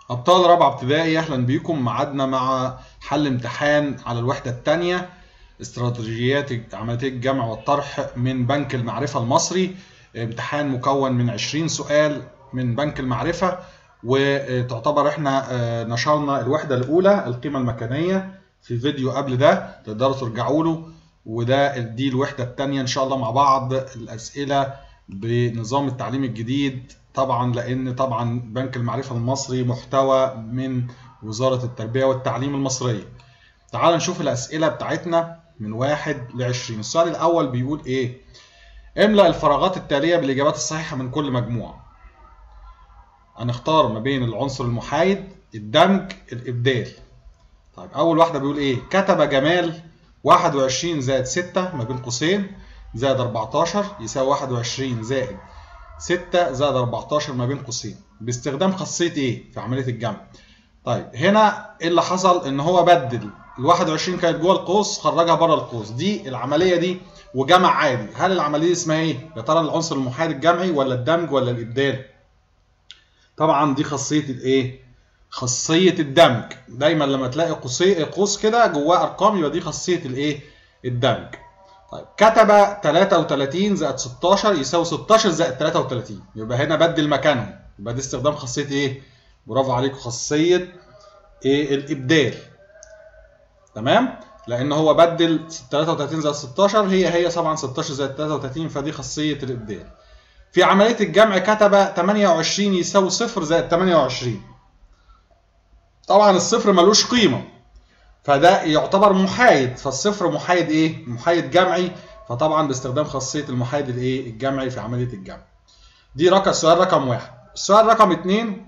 أبطال رابعة ابتدائي أهلا بيكم معادنا مع حل امتحان على الوحدة الثانية استراتيجيات عملية الجمع والطرح من بنك المعرفة المصري امتحان مكون من 20 سؤال من بنك المعرفة وتعتبر احنا نشرنا الوحدة الأولى القيمة المكانية في فيديو قبل ده تقدروا ترجعوا له وده دي الوحدة الثانية إن شاء الله مع بعض الأسئلة بنظام التعليم الجديد طبعا لان طبعا بنك المعرفه المصري محتوى من وزاره التربيه والتعليم المصريه. تعال نشوف الاسئله بتاعتنا من واحد ل 20 السؤال الاول بيقول ايه؟ املأ الفراغات التاليه بالاجابات الصحيحه من كل مجموعه. هنختار ما بين العنصر المحايد، الدمج، الابدال. طيب اول واحده بيقول ايه؟ كتب جمال 21 زائد 6 ما بين قوسين زائد 14 يساوي 21 زائد 6 زائد 14 ما بين قوسين باستخدام خاصيه ايه في عمليه الجمع طيب هنا ايه اللي حصل ان هو بدل ال 21 كانت جوه القوس خرجها بره القوس دي العمليه دي وجمع عادي هل العمليه دي اسمها ايه يا ترى العنصر المحايد الجمعي ولا الدمج ولا الابدال طبعا دي خاصيه الايه خاصيه الدمج دايما لما تلاقي قوسين قوس كده جواه ارقام يبقى دي خاصيه الايه الدمج طيب كتب 33 زائد 16 يساوي 16 زائد 33 يبقى هنا بدل مكانهم يبقى دي استخدام خاصيه ايه؟ برافو عليكم خاصيه ايه الابدال تمام؟ لان هو بدل 33 زائد 16 هي هي طبعا 16 زائد 33 فدي خاصيه الابدال. في عمليه الجمع كتب 28 يساوي 0 زائد 28 طبعا الصفر ملوش قيمه فده يعتبر محايد فالصفر محايد ايه؟ محايد جمعي فطبعا باستخدام خاصيه المحايد الايه؟ الجمعي في عمليه الجمع. دي رقم السؤال رقم واحد. السؤال رقم اثنين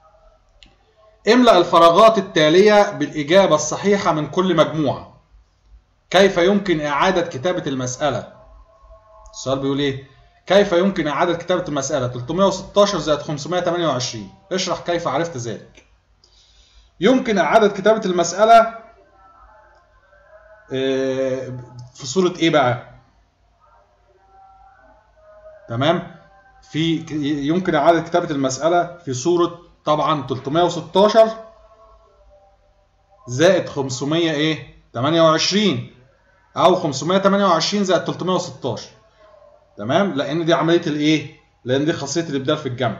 املأ الفراغات التالية بالإجابة الصحيحة من كل مجموعة. كيف يمكن إعادة كتابة المسألة؟ السؤال بيقول إيه؟ كيف يمكن إعادة كتابة المسألة؟ 316 زائد 528. اشرح كيف عرفت ذلك. يمكن إعادة كتابة المسألة في صورة ايه بقى؟ تمام؟ في يمكن اعادة كتابة المسألة في صورة طبعا 316 زائد 500 ايه؟ 28 او 528 زائد 316 تمام؟ لان دي عملية الايه؟ لان دي خاصية الابدال في الجمع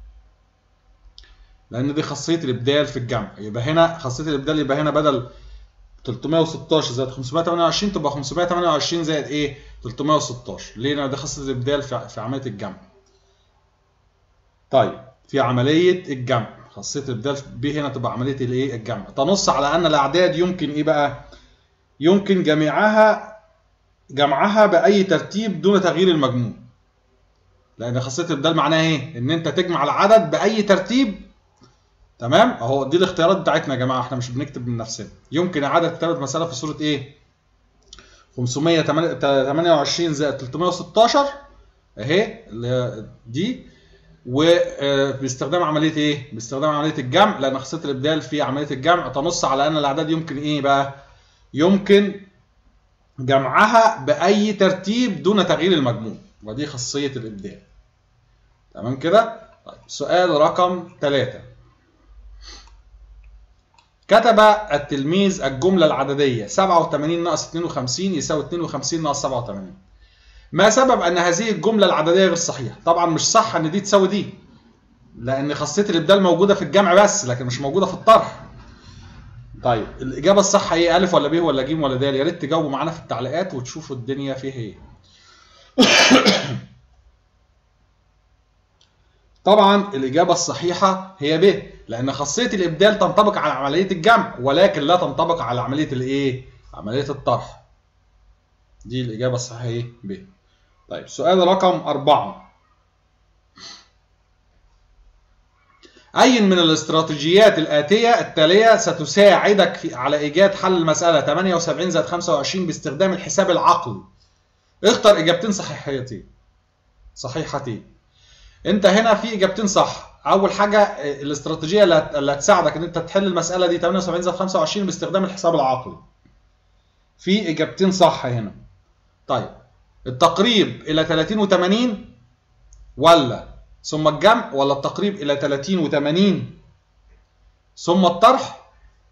لان دي خاصية الابدال في الجمع يبقى هنا خاصية الابدال يبقى هنا بدل 316 زائد 528 تبقى 528 زائد ايه 316 ليه لان ده خاصه الابدال في عمليه الجمع طيب في عمليه الجمع خاصيه الابدال ب هنا تبقى عمليه الايه الجمع تنص على ان الاعداد يمكن ايه بقى يمكن جميعها جمعها باي ترتيب دون تغيير المجموع لان خاصيه الابدال معناها ايه ان انت تجمع العدد باي ترتيب تمام اهو دي الاختيارات بتاعتنا يا جماعه احنا مش بنكتب من نفسنا يمكن اعاده كتابه مساله في صوره ايه 528 زائد 316 اهي اللي دي وباستخدام عمليه ايه باستخدام عمليه الجمع لان خاصيه الابدال في عمليه الجمع تنص على ان الاعداد يمكن ايه بقى يمكن جمعها باي ترتيب دون تغيير المجموع ودي خاصيه الابدال تمام كده طيب سؤال رقم 3 كتب التلميذ الجملة العددية 87 ناقص 52 يساوي 52 ناقص 87 ما سبب أن هذه الجملة العددية غير صحيحة؟ طبعا مش صح أن دي تساوي دي لأن خاصية الإبدال موجودة في الجمع بس لكن مش موجودة في الطرح طيب الإجابة الصح إيه ألف ولا ب ولا ج ولا د يا ريت تجاوبوا معانا في التعليقات وتشوفوا الدنيا فيها إيه طبعا الإجابة الصحيحة هي ب لأن خاصية الإبدال تنطبق على عملية الجمع ولكن لا تنطبق على عملية الإيه؟ عملية الطرح. دي الإجابة الصحيحة إيه؟ ب. طيب سؤال رقم أربعة. أي من الاستراتيجيات الآتية التالية ستساعدك في على إيجاد حل المسألة 78 زائد 25 باستخدام الحساب العقلي؟ اختر إجابتين صحيحتين. صحيحتين. أنت هنا في إجابتين صح. اول حاجه الاستراتيجيه اللي هتساعدك ان انت تحل المساله دي 78 زائد 25 باستخدام الحساب العقلي في اجابتين صح هنا طيب التقريب الى 30 و80 ولا ثم الجمع ولا التقريب الى 30 و80 ثم الطرح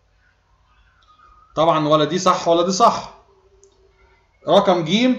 طبعا ولا دي صح ولا دي صح رقم ج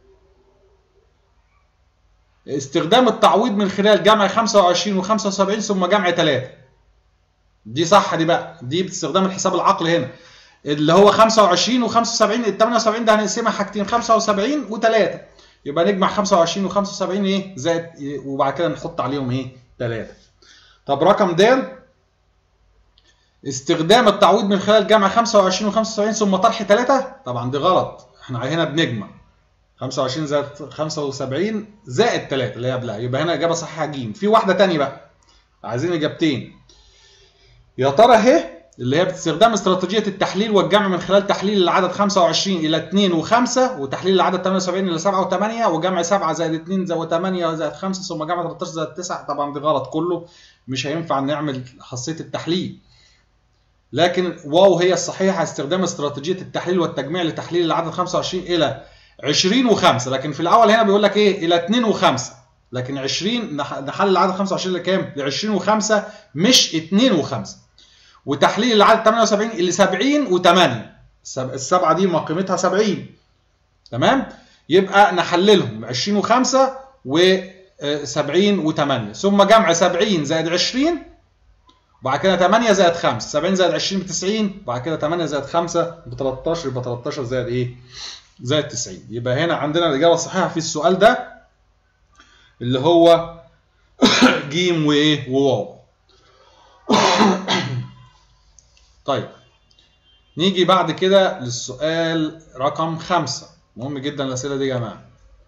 استخدام التعويض من خلال جمع 25 و75 ثم جمع 3 دي صح دي بقى دي باستخدام الحساب العقلي هنا اللي هو 25 و75 ال 78 ده هنقسمها حاجتين 75 و3 يبقى نجمع 25 و75 ايه زائد وبعد كده نحط عليهم ايه 3 طب رقم د استخدام التعويض من خلال جمع 25 و75 ثم طرح 3 طبعا دي غلط احنا هنا بنجمع 25 زائد 75 زائد 3 اللي هي قبلها يبقى هنا اجابه صحيحه ج في واحده ثانيه بقى عايزين اجابتين يا ترى اهي اللي هي باستخدام استراتيجيه التحليل والجمع من خلال تحليل العدد 25 الى 2 و5 وتحليل العدد 78 الى 7 و8 وجمع 7 زائد 2 زائد 8 زائد 5 ثم جمع 13 زائد 9 طبعا دي غلط كله مش هينفع نعمل خاصيه التحليل لكن واو هي الصحيحه استخدام استراتيجيه التحليل والتجميع لتحليل العدد 25 الى 20 و5 لكن في الاول هنا بيقول لك ايه الى 2 و5 لكن 20 نحلل العدد 25 لكام؟ ل 20 و5 مش 2 و5 وتحليل العدد 78 اللي 70 و8 السبعه دي ما قيمتها 70 تمام؟ يبقى نحللهم 20 و5 و70 و8 ثم جمع 70 زائد 20 وبعد كده 8 زائد 5 70 زائد 20 ب 90 وبعد كده 8 زائد 5 ب 13 يبقى 13 زائد ايه؟ زائد 90 يبقى هنا عندنا الاجابه الصحيحه في السؤال ده اللي هو ج وايه وواو طيب نيجي بعد كده للسؤال رقم خمسة مهم جدا الأسئلة دي يا جماعة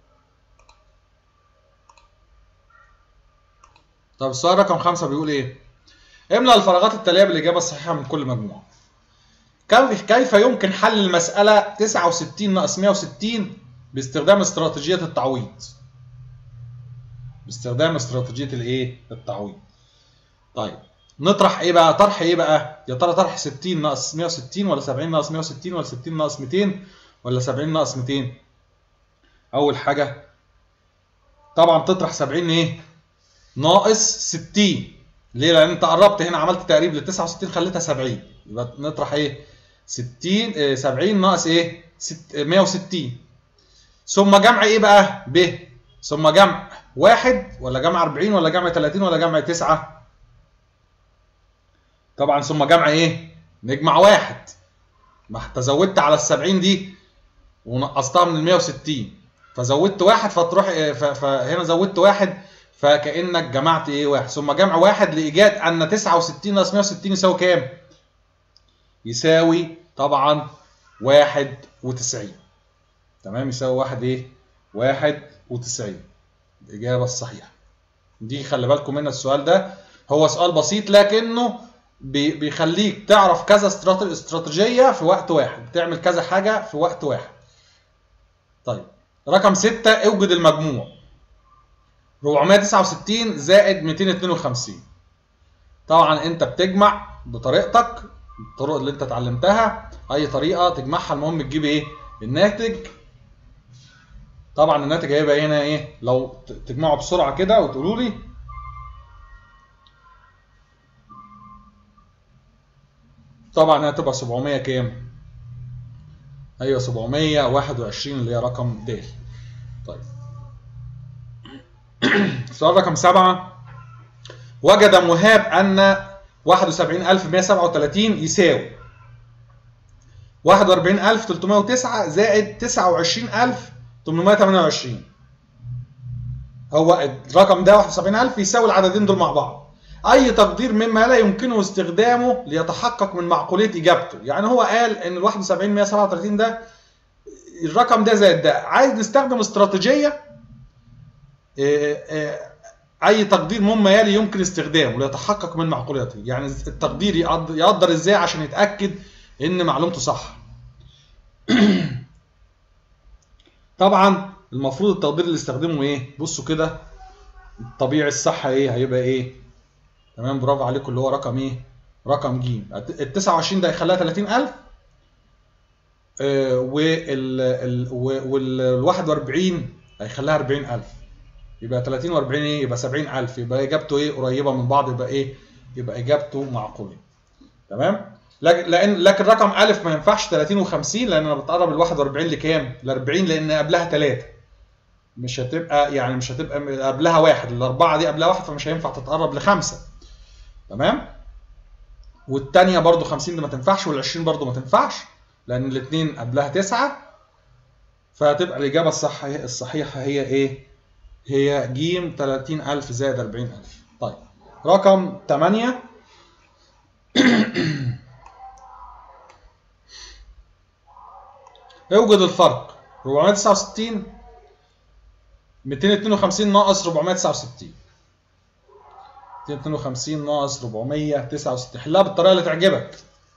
طب السؤال رقم خمسة بيقول إيه؟ املأ الفراغات التالية بالإجابة الصحيحة من كل مجموعة. كيف يمكن حل المسألة 69 ناقص 160 باستخدام استراتيجية التعويض؟ باستخدام استراتيجية الإيه؟ التعويض. طيب نطرح إيه بقى؟ طرح إيه بقى؟ يا ترى طرح 60 ناقص 160 ولا 70 ناقص 160 ولا 60 ناقص 200 ولا 70 ناقص 200؟ أول حاجة طبعا تطرح 70 إيه؟ ناقص 60 ليه؟ لأن أنت قربت هنا عملت تقريب ل 69 خليتها 70 يبقى نطرح إيه؟ 60 آه 70 ناقص إيه؟ 160 ثم جمع إيه بقى؟ ب ثم جمع واحد ولا جمع 40 ولا جمع 30 ولا جمع 9 طبعا ثم جمع إيه؟ نجمع واحد ما انت زودت على ال 70 دي ونقصتها من ال 160 فزودت واحد فتروح فهنا زودت واحد فكانك جمعت ايه واحد ثم جمع واحد لايجاد ان 69 ناقص 160 يساوي كام؟ يساوي طبعا 91 تمام يساوي واحد ايه؟ 91 الاجابه الصحيحه دي خلي بالكم من السؤال ده هو سؤال بسيط لكنه بيخليك تعرف كذا استراتيجيه في وقت واحد تعمل كذا حاجه في وقت واحد طيب رقم 6 اوجد المجموع 469 زائد 252 طبعا انت بتجمع بطريقتك الطرق اللي انت اتعلمتها اي طريقه تجمعها المهم تجيب ايه الناتج طبعا الناتج هيبقى هنا ايه لو تجمعوا بسرعه كده وتقولوا لي طبعا هتبقى 700 كام ايوه 721 اللي هي رقم د طيب سؤال رقم سبعة وجد مهاب أن 71137 يساوي 41309 زائد 29828 هو الرقم ده 71000 يساوي العددين دول مع بعض أي تقدير مما لا يمكنه استخدامه ليتحقق من معقولية إجابته يعني هو قال إن ال 71137 ده الرقم ده زائد ده عايز نستخدم استراتيجية اي تقدير مما يلي يمكن استخدامه ليتحقق من معقوليته يعني التقدير يقدر ازاي عشان يتاكد ان معلومته صح طبعا المفروض التقدير اللي استخدمه ايه بصوا كده الطبيعي الصح ايه هيبقى ايه تمام برافو عليكم اللي هو رقم ايه رقم ج ال 29 ده هيخليها 30000 آه وال وال 41 هيخليها 40000 يبقى 30 و40 ايه يبقى 70000 يبقى اجابته ايه قريبه من بعض يبقى ايه يبقى اجابته معقوله تمام لكن لان لكن رقم الف ما ينفعش 30 و50 لان انا بتقرب ال 41 لكام؟ ل 40 لان قبلها 3 مش هتبقى يعني مش هتبقى قبلها واحد الاربعه دي قبلها واحد فمش هينفع تتقرب لخمسه تمام؟ والثانيه برضو 50 دي ما تنفعش وال20 برضو ما تنفعش لان الاثنين قبلها 9 فهتبقى الاجابه الصحيحه الصحيحه هي ايه؟ هي ج 30000 زائد 40000 طيب رقم 8 اوجد الفرق 469 252 ناقص 469 252 ناقص 469 حلها بالطريقه اللي تعجبك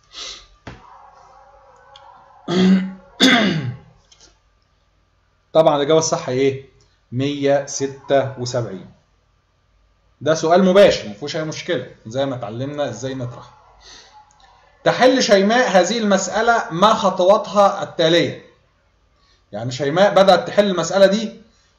طبعا الاجابه الصح ايه 176 ده سؤال مباشر ما فيهوش اي مشكله زي ما اتعلمنا ازاي نطرح تحل شيماء هذه المساله ما خطواتها التاليه يعني شيماء بدات تحل المساله دي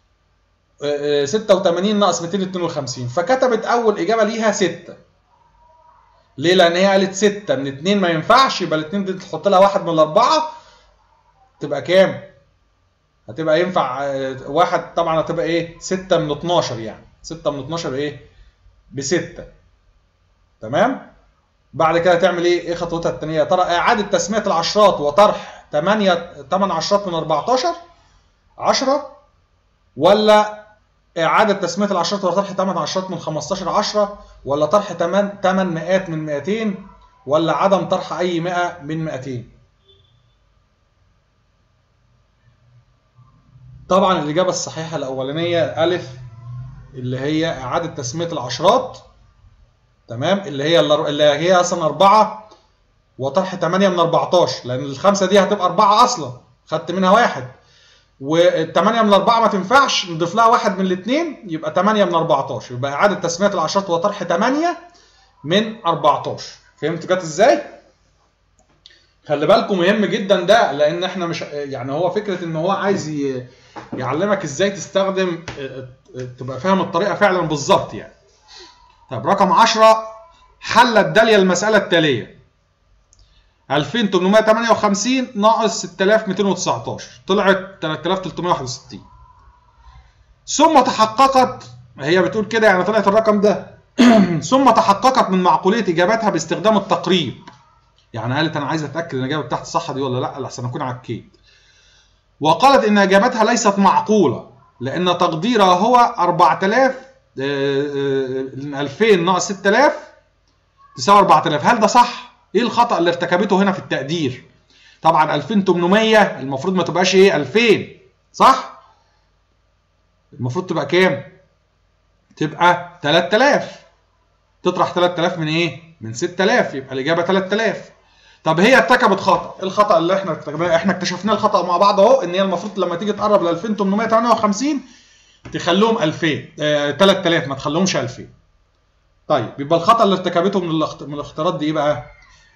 86 ناقص 252 فكتبت اول اجابه ليها 6 ليه لان هي قالت 6 من 2 ما ينفعش يبقى الاثنين دي تحط لها واحد من الاربعه تبقى كام هتبقى ينفع واحد طبعا هتبقى ايه 6 من 12 يعني 6 من 12 ايه ب 6 تمام بعد كده تعمل ايه ايه خطوتها الثانيه ترى اعاده تسميه العشرات وطرح 8 8 عشرات من 14 10 ولا اعاده تسميه العشرات وطرح 8 عشرات من 15 10 ولا طرح 8 8 مئات من 200 ولا عدم طرح اي 100 من 200 طبعا الاجابه الصحيحه الاولانيه الف اللي هي اعاده تسميه العشرات تمام اللي هي اللي هي اصلا 4 وطرح 8 من 14 لان الخمسه دي هتبقى 4 اصلا خدت منها واحد والثمانية من أربعة ما تنفعش نضيف لها واحد من الاثنين يبقى 8 من 14 يبقى إعادة تسمية العشرات وطرح 8 من 14 فهمت جت إزاي؟ خلي بالكم مهم جدا ده لأن إحنا مش يعني هو فكرة إن هو عايز يعلمك إزاي تستخدم تبقى فاهم الطريقة فعلا بالظبط يعني. طب رقم 10 حلت داليا المسألة التالية 2858 ناقص 6219 طلعت 3361 ثم تحققت هي بتقول كده يعني طلعت الرقم ده ثم تحققت من معقوليه اجابتها باستخدام التقريب يعني قالت انا عايز اتاكد ان الاجابه بتاعتي صح دي ولا لا لحسن اكون عكيت وقالت ان اجابتها ليست معقوله لان تقديرها هو 4000 2000 ناقص 6000 تساوي 4000 هل ده صح؟ ايه الخطا اللي ارتكبته هنا في التقدير طبعا 2800 المفروض ما تبقاش ايه 2000 صح المفروض تبقى كام تبقى 3000 تطرح 3000 من ايه من 6000 يبقى الاجابه 3000 طب هي ارتكبت خطا ايه الخطا اللي احنا ارتكبناه احنا اكتشفنا الخطا مع بعض اهو ان هي المفروض لما تيجي تقرب ل 2858 تخليهم 2000 آه 3000 ما تخليهمش 2000 طيب يبقى الخطا اللي ارتكبته من من الاختيارات دي ايه بقى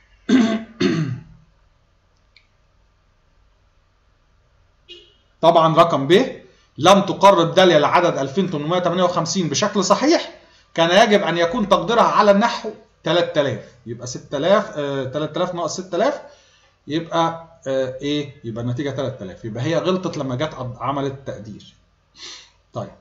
طبعا رقم ب لم تقرب داليا لعدد 2858 بشكل صحيح كان يجب ان يكون تقديرها على النحو 3000 يبقى 6000 آه 3000 ناقص 6000 يبقى آه ايه يبقى النتيجه 3000 يبقى هي غلطت لما جت عملت تقدير طيب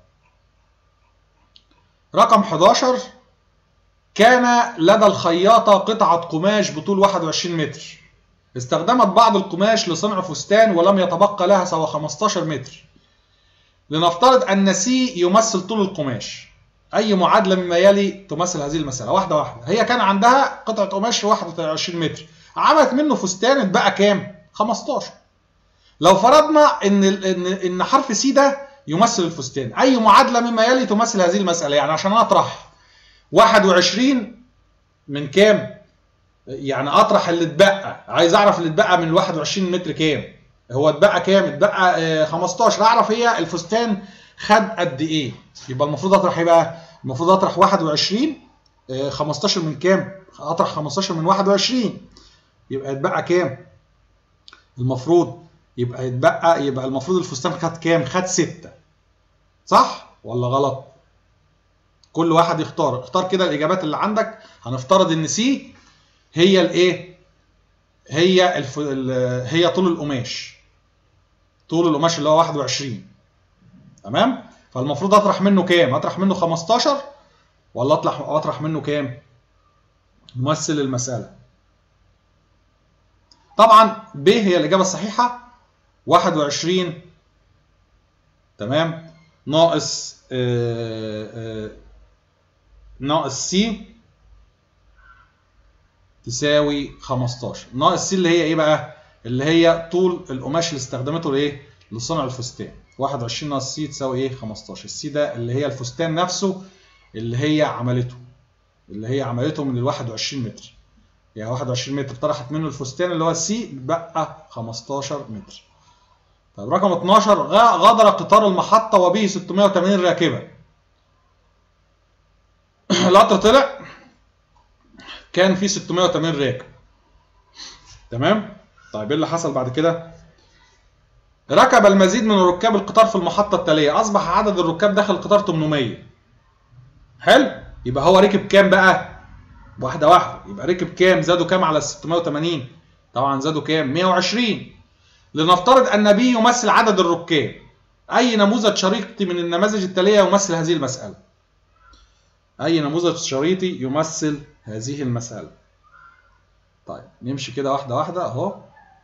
رقم 11 كان لدى الخياطة قطعة قماش بطول 21 متر استخدمت بعض القماش لصنع فستان ولم يتبقى لها سوى 15 متر لنفترض أن سي يمثل طول القماش أي معادلة مما يلي تمثل هذه المسألة واحدة واحدة هي كان عندها قطعة قماش 21 متر عملت منه فستان اتبقى كام 15 لو فرضنا ان ان ان حرف سي ده يمثل الفستان اي معادله مما يلي تمثل هذه المساله يعني عشان اطرح 21 من كام؟ يعني اطرح اللي اتبقى عايز اعرف اللي اتبقى من ال 21 متر كام؟ هو اتبقى كام؟ اتبقى 15 اعرف هي الفستان خد قد ايه؟ يبقى المفروض اطرح ايه بقى؟ المفروض اطرح 21 15 من كام؟ اطرح 15 من 21 يبقى اتبقى كام؟ المفروض يبقى يتبقى يبقى المفروض الفستان خد كام؟ خد 6 صح ولا غلط؟ كل واحد يختار اختار كده الاجابات اللي عندك هنفترض ان سي هي الايه هي الف... ال- هي طول القماش طول القماش اللي هو 21 تمام فالمفروض اطرح منه كام اطرح منه 15 ولا اطرح اطرح منه كام ممثل المساله طبعا ب هي الاجابه الصحيحه 21 تمام ناقص آه آه ناقص سي تساوي 15 ناقص سي اللي هي ايه بقى اللي هي طول القماش اللي استخدمته لايه لصنع الفستان 21 ناقص سي تساوي ايه 15 السي ده اللي هي الفستان نفسه اللي هي عملته اللي هي عملته من ال 21 متر يعني 21 متر طرحت منه الفستان اللي هو السي بقى 15 متر طيب رقم 12 غ- غادر قطار المحطة وبه 680 راكبا القطر طلع كان فيه 680 راكب تمام طيب ايه اللي حصل بعد كده ركب المزيد من ركاب القطار في المحطة التالية أصبح عدد الركاب داخل القطار 800 حلو يبقى هو ركب كام بقى واحدة واحدة يبقى ركب كام زادوا كام على ال 680 طبعا زادوا كام 120 لنفترض أن بي يمثل عدد الركاب أي نموذج شريطي من النماذج التالية يمثل هذه المسألة أي نموذج شريطي يمثل هذه المسألة طيب نمشي كده واحدة واحدة أهو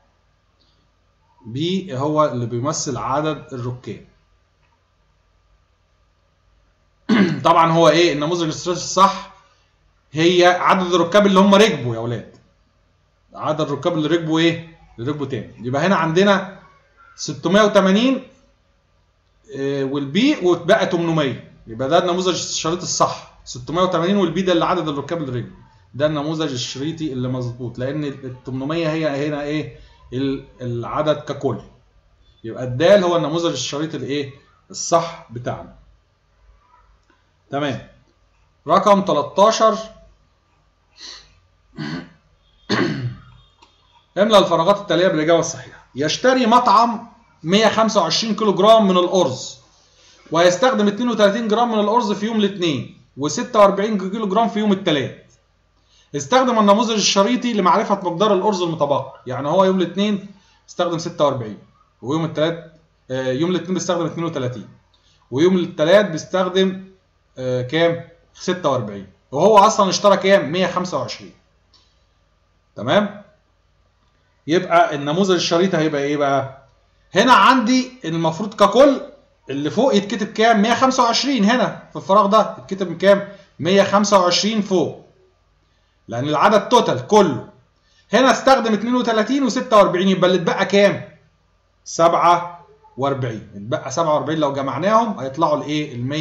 بي هو اللي بيمثل عدد الركاب طبعا هو ايه النموذج الاستراتيجي الصح هي عدد الركاب اللي هم ركبوا يا اولاد عدد الركاب اللي ركبوا ايه اللي ركبوا تاني يبقى هنا عندنا 680 آه، والبي واتبقى 800 يبقى ده النموذج الشريطي الصح 680 والبي ده اللي عدد الركاب اللي ركبوا ده النموذج الشريطي اللي مظبوط لان ال 800 هي هنا ايه ال- العدد ككل يبقى الدال هو النموذج الشريطي الايه الصح بتاعنا تمام رقم 13 املى الفراغات التاليه بالاجابه الصحيحه يشتري مطعم 125 كيلو جرام من الارز ويستخدم 32 جرام من الارز في يوم الاثنين و46 كيلو جرام في يوم الثلاث استخدم النموذج الشريطي لمعرفه مقدار الارز المتبقي يعني هو يوم الاثنين استخدم 46 ويوم الثلاث يوم الاثنين بيستخدم 32 ويوم الثلاث بيستخدم آه، كام 46 وهو اصلا اشترى كام 125 تمام يبقى النموذج الشريطي هيبقى ايه بقى هنا عندي المفروض ككل اللي فوق يتكتب كام 125 هنا في الفراغ ده يتكتب من كام 125 فوق لان العدد توتال كله هنا استخدم 32 و46 يبقى اللي اتبقى كام 47 اتبقى 47 لو جمعناهم هيطلعوا الايه ال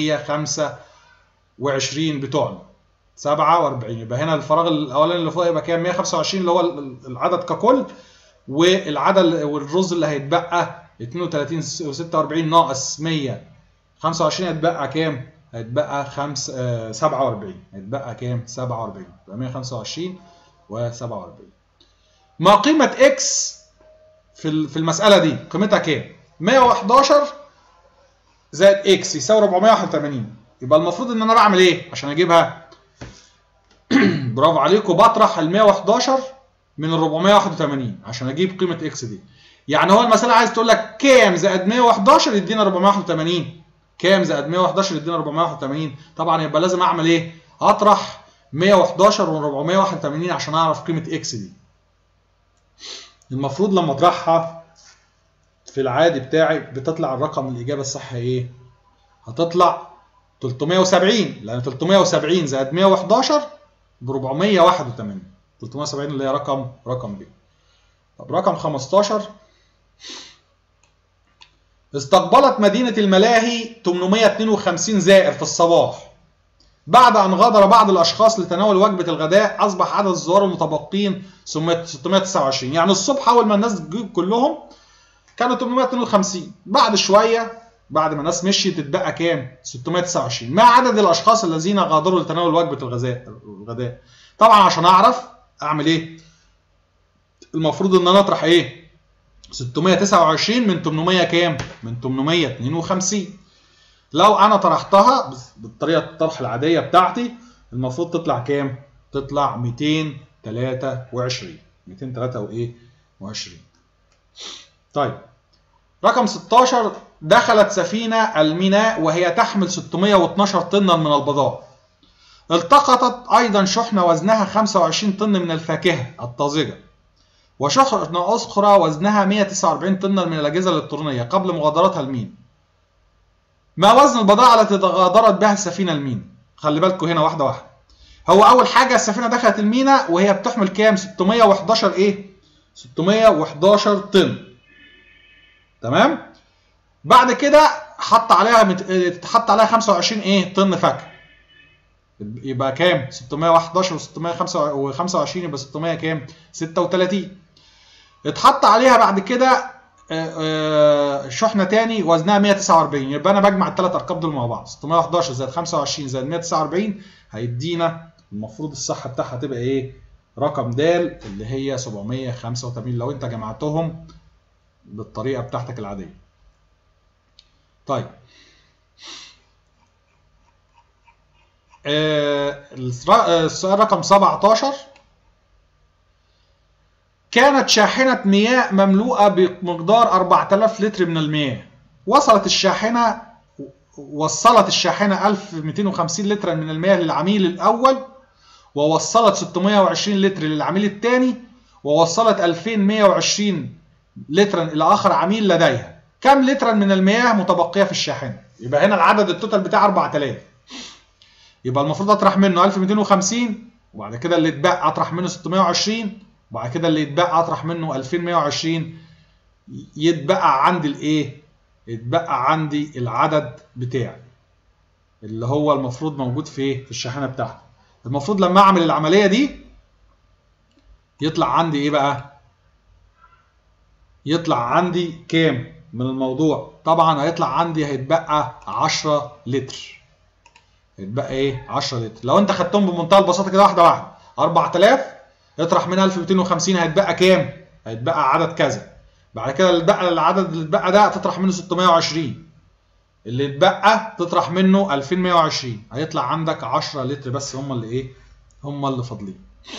125 بتوعنا 47 يبقى هنا الفراغ الاولاني اللي فوق يبقى كام 125 اللي هو ال- العدد ككل والعدد والرز اللي هيتبقى 32 و46 ناقص 125 هيتبقى كام؟ هيتبقى 5 آه 47 هيتبقى كام؟ 47 يبقى 125 و47 ما قيمة اكس في ال- في المسألة دي قيمتها كام؟ 111 زائد اكس يساوي 481 يبقى المفروض ان انا بعمل ايه عشان اجيبها؟ برافو عليكم بطرح ال 111 من ال 481 عشان اجيب قيمه اكس دي يعني هو المساله عايز تقول لك كام زائد 111 يدينا 481 كام زائد 111 يدينا 481 طبعا يبقى لازم اعمل ايه اطرح 111 و 481 عشان اعرف قيمه اكس دي المفروض لما اطرحها في العادي بتاعي بتطلع الرقم الاجابه الصح ايه هتطلع 370 لان 370 زائد 111 ب 481 370 اللي هي رقم رقم ب طب رقم 15 استقبلت مدينة الملاهي 852 زائر في الصباح بعد أن غادر بعض الأشخاص لتناول وجبة الغداء أصبح عدد الزوار المتبقين 629 يعني الصبح أول ما الناس جو كلهم كانوا 852 بعد شوية بعد ما الناس مشيت اتبقى كام؟ 629 ما عدد الأشخاص الذين غادروا لتناول وجبة الغذاء الغداء طبعا عشان أعرف أعمل إيه؟ المفروض إن أنا أطرح إيه؟ 629 من 800 كام؟ من 852 لو انا طرحتها بالطريقه الطرح العاديه بتاعتي المفروض تطلع كام؟ تطلع 223 223 طيب رقم 16 دخلت سفينة الميناء وهي تحمل 612 طنا من البضائع التقطت أيضا شحنة وزنها 25 طن من الفاكهة الطازجة وشحنة أخرى وزنها 149 طنا من الأجهزة الإلكترونية قبل مغادرتها المين ما وزن البضائع التي غادرت بها السفينة المين خلي بالكم هنا واحدة واحدة هو أول حاجة السفينة دخلت الميناء وهي بتحمل كام 611 إيه 611 طن تمام بعد كده حط عليها مت... حط عليها 25 ايه طن فاكهه يبقى كام 611 و625 يبقى 600 كام 36 اتحط عليها بعد كده شحنه تاني وزنها 149 يبقى انا بجمع الثلاث ارقام دول مع بعض 611 زائد 25 زائد 149 هيدينا المفروض الصح بتاعها تبقى ايه رقم د اللي هي 785 لو انت جمعتهم بالطريقه بتاعتك العاديه طيب السؤال رقم 17 كانت شاحنة مياه مملوءة بمقدار 4000 لتر من المياه وصلت الشاحنة وصلت الشاحنة 1250 لترا من المياه للعميل الأول ووصلت 620 لتر للعميل الثاني ووصلت 2120 لترا إلى آخر عميل لديها كم لترا من المياه متبقية في الشاحنة يبقى هنا العدد التوتال بتاع 4000 يبقى المفروض اطرح منه 1250 وبعد كده اللي اتبقى اطرح منه 620 وبعد كده اللي يتبقى اطرح منه 2120 يتبقى عندي الايه يتبقى عندي العدد بتاعي اللي هو المفروض موجود في في الشاحنه بتاعتي المفروض لما اعمل العمليه دي يطلع عندي ايه بقى يطلع عندي كام من الموضوع طبعا هيطلع عندي هيتبقى 10 لتر يتبقى ايه 10 لتر لو انت خدتهم بمنتهى البساطه كده واحده واحده 4000 اطرح من 1250 هيتبقى كام هيتبقى عدد كذا بعد كده اللي اتبقى العدد اللي اتبقى ده تطرح منه 620 اللي اتبقى تطرح منه 2120 هيطلع عندك 10 لتر بس هم اللي ايه هم اللي فاضلين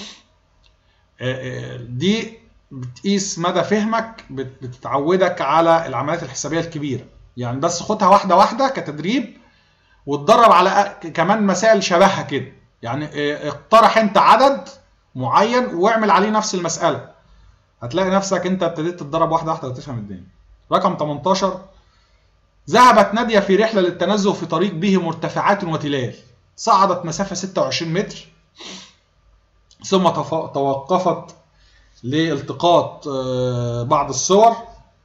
دي بتقيس مدى فهمك بتتعودك على العمليات الحسابيه الكبيره يعني بس خدها واحده واحده كتدريب واتدرب على كمان مسائل شبهها كده يعني اقترح انت عدد معين واعمل عليه نفس المساله هتلاقي نفسك انت ابتديت تتدرب واحده واحده وتفهم الدنيا رقم 18 ذهبت ناديه في رحله للتنزه في طريق به مرتفعات وتلال صعدت مسافه 26 متر ثم توقفت لالتقاط بعض الصور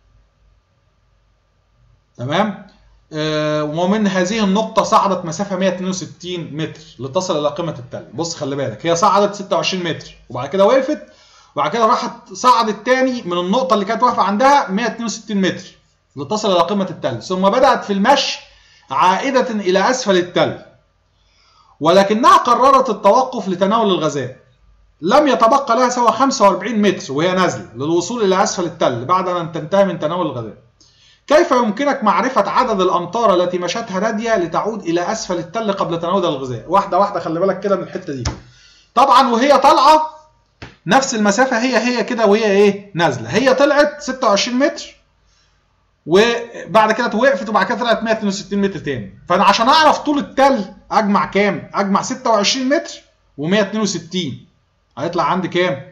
تمام ومن هذه النقطة صعدت مسافة 162 متر لتصل إلى قمة التل، بص خلي بالك هي صعدت 26 متر وبعد كده وقفت وبعد كده راحت صعدت تاني من النقطة اللي كانت واقفة عندها 162 متر لتصل إلى قمة التل، ثم بدأت في المشي عائدة إلى أسفل التل. ولكنها قررت التوقف لتناول الغذاء. لم يتبقى لها سوى 45 متر وهي نازلة للوصول إلى أسفل التل بعد أن تنتهي من تناول الغذاء. كيف يمكنك معرفة عدد الأمطار التي مشتها نادية لتعود إلى أسفل التل قبل تناول الغذاء؟ واحدة واحدة خلي بالك كده من الحتة دي. طبعا وهي طالعة نفس المسافة هي هي كده وهي إيه؟ نازلة. هي طلعت 26 متر وبعد كده وقفت وبعد كده طلعت 162 متر تاني. فأنا عشان أعرف طول التل أجمع كام؟ أجمع 26 متر و162 هيطلع عندي كام؟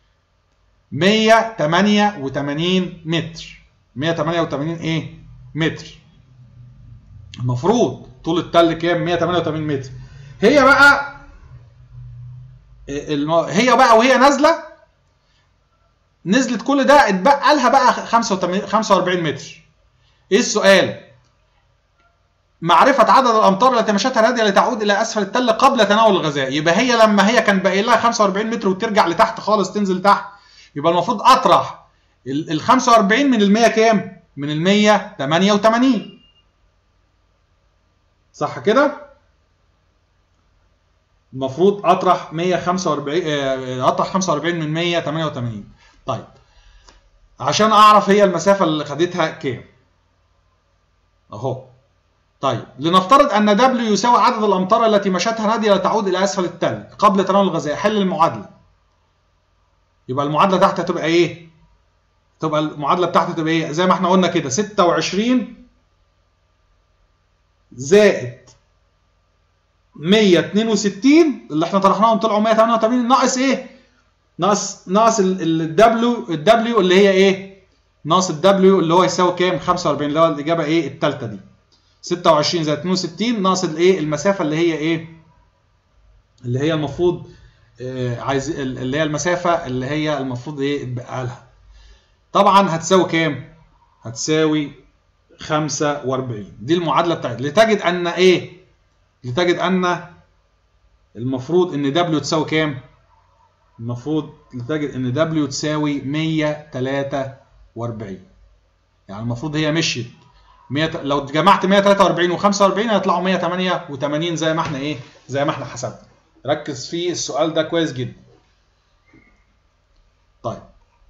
188 متر. 188 ايه متر المفروض طول التل كام 188 متر هي بقى الم... هي بقى وهي نازله نزلت كل ده اتبقى لها بقى 85 45 متر ايه السؤال معرفة عدد الأمطار التي مشتها نادية لتعود إلى أسفل التل قبل تناول الغذاء، يبقى هي لما هي كان باقي لها 45 متر وترجع لتحت خالص تنزل تحت، يبقى المفروض أطرح ال 45 من ال 100 كام؟ من ال 188 صح كده؟ المفروض اطرح 145 اطرح 45 من 188 طيب عشان اعرف هي المسافه اللي خدتها كام اهو طيب لنفترض ان دبليو يساوي عدد الامتار التي مشتها ناديه لتعود الى اسفل التل قبل تناول الغذاء حل المعادله يبقى المعادله تحت هتبقى ايه تبقى المعادله بتاعتي تبقى ايه زي ما احنا قلنا كده 26 زائد 162 اللي احنا طرحناهم طلعوا 188 ناقص ايه ناقص ناقص الدبليو الدبليو اللي هي ايه ناقص الدبليو اللي هو يساوي كام 45 اللي هو الاجابه ايه الثالثه دي 26 زائد 62 ناقص الايه المسافه اللي هي ايه اللي هي المفروض آه عايز اللي هي المسافه اللي هي المفروض ايه يتبقى لها طبعا هتساوي كام هتساوي 45 دي المعادله بتاعتي لتجد ان ايه لتجد ان المفروض ان دبليو تساوي كام المفروض لتجد ان دبليو تساوي 143 يعني المفروض هي مشيت 100 لو جمعت 143 و45 هيطلعوا 188 زي ما احنا ايه زي ما احنا حسبنا ركز في السؤال ده كويس جدا طيب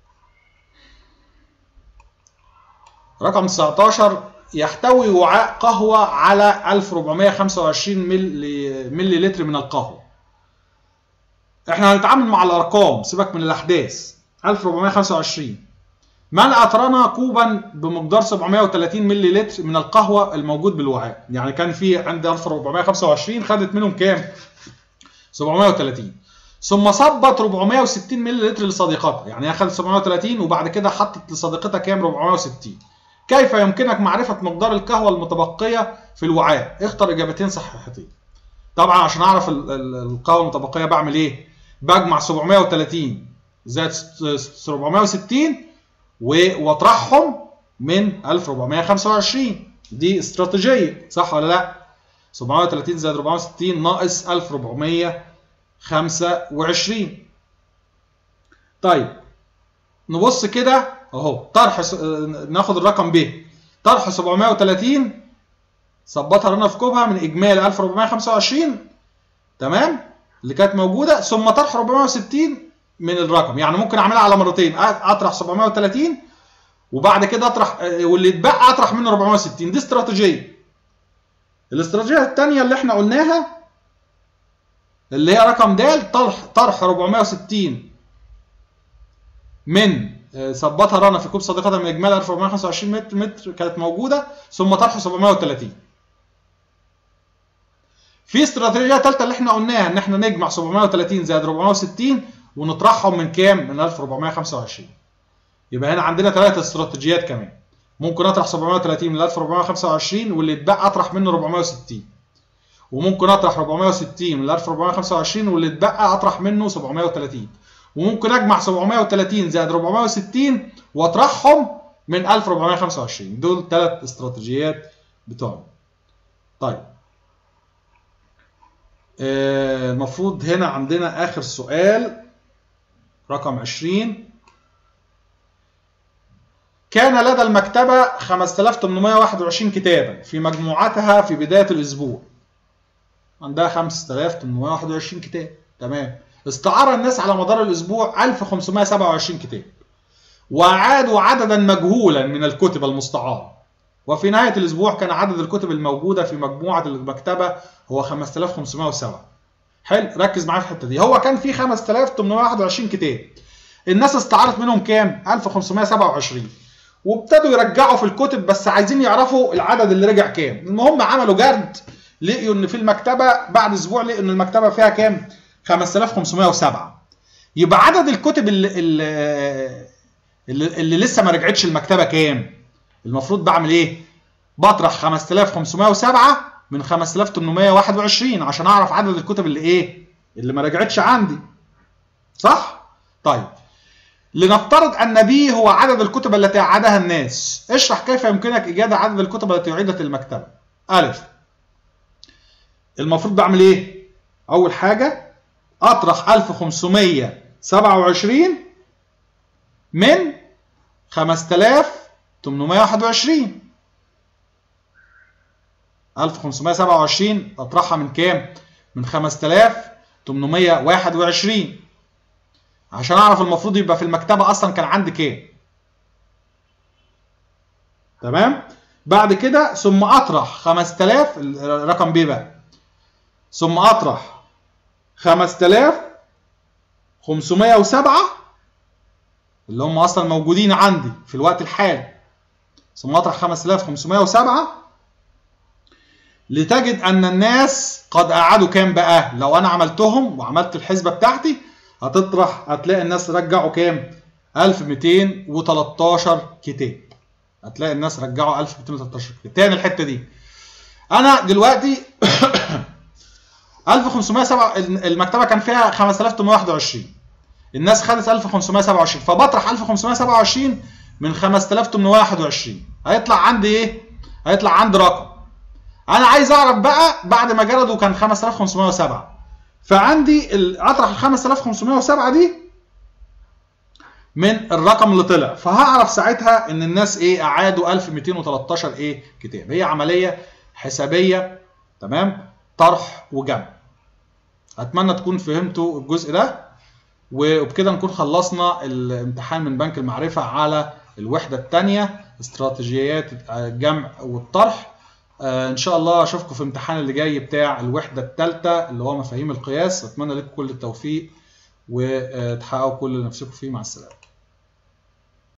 رقم 19 يحتوي وعاء قهوة على 1425 ملي, ملي لتر من القهوة احنا هنتعامل مع الارقام سيبك من الاحداث 1425 من اطرنا كوبا بمقدار 730 ملي لتر من القهوه الموجود بالوعاء يعني كان في عند 1425 خدت منهم كام 730 ثم صبت 460 ملي لتر لصديقتها يعني هي خدت 730 وبعد كده حطت لصديقتها كام 460 كيف يمكنك معرفه مقدار القهوه المتبقيه في الوعاء اختر اجابتين صحيحتين طبعا عشان اعرف القهوه المتبقيه بعمل ايه بجمع 730 زائد 460 واطرحهم من 1425 دي استراتيجيه صح ولا لا 730 زائد 460 ناقص 1425 طيب نبص كده اهو طرح س... ناخد الرقم ب طرح 730 ظبطها لنا في كوبها من اجمالي 1425 تمام اللي كانت موجوده ثم طرح 460 من الرقم يعني ممكن اعملها على مرتين اطرح 730 وبعد كده اطرح واللي اتبقى اطرح منه 460 دي استراتيجيه الاستراتيجيه الثانيه اللي احنا قلناها اللي هي رقم د طرح طرح 460 من ظبطها رنا في كوب صديقتها من اجمالي 1425 متر متر كانت موجوده ثم طرح 730 في استراتيجيه ثالثه اللي احنا قلناها ان احنا نجمع 730 زائد 460 ونطرحهم من كام؟ من 1425 يبقى هنا عندنا ثلاث استراتيجيات كمان ممكن اطرح 730 من 1425 واللي اتبقى اطرح منه 460 وممكن اطرح 460 من 1425 واللي اتبقى اطرح منه 730 وممكن اجمع 730 زائد 460 واطرحهم من 1425 دول ثلاث استراتيجيات بتوعنا طيب آه المفروض هنا عندنا اخر سؤال رقم 20 كان لدى المكتبة 5821 كتابا في مجموعتها في بداية الأسبوع عندها 5821 كتاب تمام استعار الناس على مدار الأسبوع 1527 كتاب وأعادوا عددا مجهولا من الكتب المستعارة وفي نهاية الأسبوع كان عدد الكتب الموجودة في مجموعة المكتبة هو 5507 حلو ركز معايا في الحتة دي هو كان في 5821 كتاب الناس استعارت منهم كام 1527 وابتدوا يرجعوا في الكتب بس عايزين يعرفوا العدد اللي رجع كام المهم عملوا جرد لقيوا ان في المكتبه بعد اسبوع لقيوا ان المكتبه فيها كام 5507 يبقى عدد الكتب اللي اللي, اللي, اللي لسه ما رجعتش المكتبه كام المفروض بعمل ايه بطرح 5507 من 5821 عشان اعرف عدد الكتب اللي ايه اللي ما رجعتش عندي صح طيب لنفترض ان بي هو عدد الكتب التي اعادها الناس اشرح كيف يمكنك ايجاد عدد الكتب التي اعيدت المكتبه الف المفروض بعمل ايه اول حاجه اطرح 1527 من 5821 1527 اطرحها من كام من 5821 عشان اعرف المفروض يبقى في المكتبه اصلا كان عندي كام تمام بعد كده ثم اطرح 5000 رقم ب بقى ثم اطرح 5507 اللي هم اصلا موجودين عندي في الوقت الحالي ثم اطرح 5507 لتجد ان الناس قد قعدوا كام بقى لو انا عملتهم وعملت الحسبه بتاعتي هتطرح هتلاقي الناس رجعوا كام 1213 كتاب هتلاقي الناس رجعوا 1213 كتاب تاني الحته دي انا دلوقتي 1507 المكتبه كان فيها 5821 الناس خدت 1527 فبطرح 1527 من 5821 هيطلع عندي ايه؟ هيطلع عندي رقم انا عايز اعرف بقى بعد ما جلده كان 5507 فعندي اطرح ال 5507 دي من الرقم اللي طلع فهعرف ساعتها ان الناس ايه اعادوا 1213 ايه كتاب هي عمليه حسابيه تمام طرح وجمع اتمنى تكون فهمتوا الجزء ده وبكده نكون خلصنا الامتحان من بنك المعرفه على الوحده الثانيه استراتيجيات الجمع والطرح آه ان شاء الله اشوفكم في الامتحان اللي جاي بتاع الوحده الثالثه اللي هو مفاهيم القياس اتمنى لكم كل التوفيق وتحققوا كل اللي نفسكم فيه مع السلامه